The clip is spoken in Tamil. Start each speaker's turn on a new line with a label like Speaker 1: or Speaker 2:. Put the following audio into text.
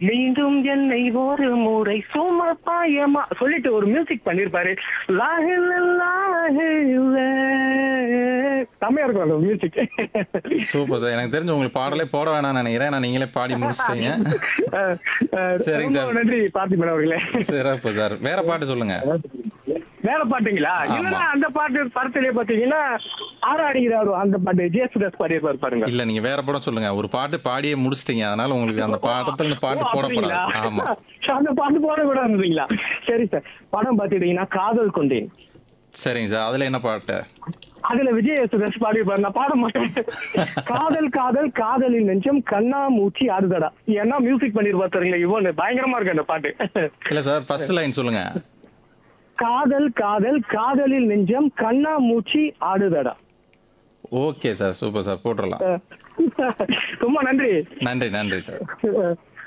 Speaker 1: மீண்டும் என்னை ஒரு முறை சும்மா பாயமா சொல்லிட்டு ஒரு மியூசிக் பண்ணிருப்பாரு லாஹில்ல லாஹில்ல. செம்மையா இருக்கும் அந்த மியூசிக்
Speaker 2: சூப்பர் சார் எனக்கு தெரிஞ்சு உங்களுக்கு பாடலே போட வேணாம்னு நினைக்கிறேன் நான் நீங்களே பாடி முடிச்சிட்டீங்க சரிங்க சார்.
Speaker 1: நன்றி பார்த்திபன் அவர்களே
Speaker 2: சிறப்பு சார் வேற பாட்டு சொல்லுங்க
Speaker 1: வேற பாட்டுங்களா
Speaker 2: ஆமா.
Speaker 1: இல்லன்னா அந்த பாட்டு படத்திலே பாத்தீங்கன்னா ஆறாடுகிறாரு அந்த பாட்டு ஜேசுதாஸ் பாடியிருப்பாரு பாருங்க
Speaker 2: இல்ல நீங்க வேற படம் சொல்லுங்க ஒரு பாட்டு பாடியே முடிச்சிட்டீங்க அதனால உங்களுக்கு அந்த பாட்டத்துல இந்த பாட்டு
Speaker 1: ஓ,
Speaker 2: போடப்படாது
Speaker 1: அப்படிங்களா?
Speaker 2: ஆமா
Speaker 1: அந்த பாட்டு போட கூட இருந்தீங்களா சரி சார் படம் பாத்துட்டீங்கன்னா காதல் கொண்டேன்
Speaker 2: சரிங்க சார் அதுல என்ன பாட்டு
Speaker 1: அதுல விஜய் யேசுதாஸ் பாடியிருப்பாரு நான் பாட மாட்டேன் காதல் காதல் காதலின் நெஞ்சம் கண்ணா மூச்சி ஆடுதடா என்ன மியூசிக் பண்ணிருப்பாரு தெரியுங்களா இவனு பயங்கரமா இருக்கு அந்த பாட்டு
Speaker 2: இல்ல சார் ஃபர்ஸ்ட் லைன் சொல்லுங்க
Speaker 1: காதல் காதல் காதலில் நெஞ்சம் கண்ணா மூச்சி ஆடுதடா
Speaker 2: ஓகே சார் சூப்பர் சார் போட்டுடலாம்
Speaker 1: ரொம்ப நன்றி
Speaker 2: நன்றி நன்றி சார்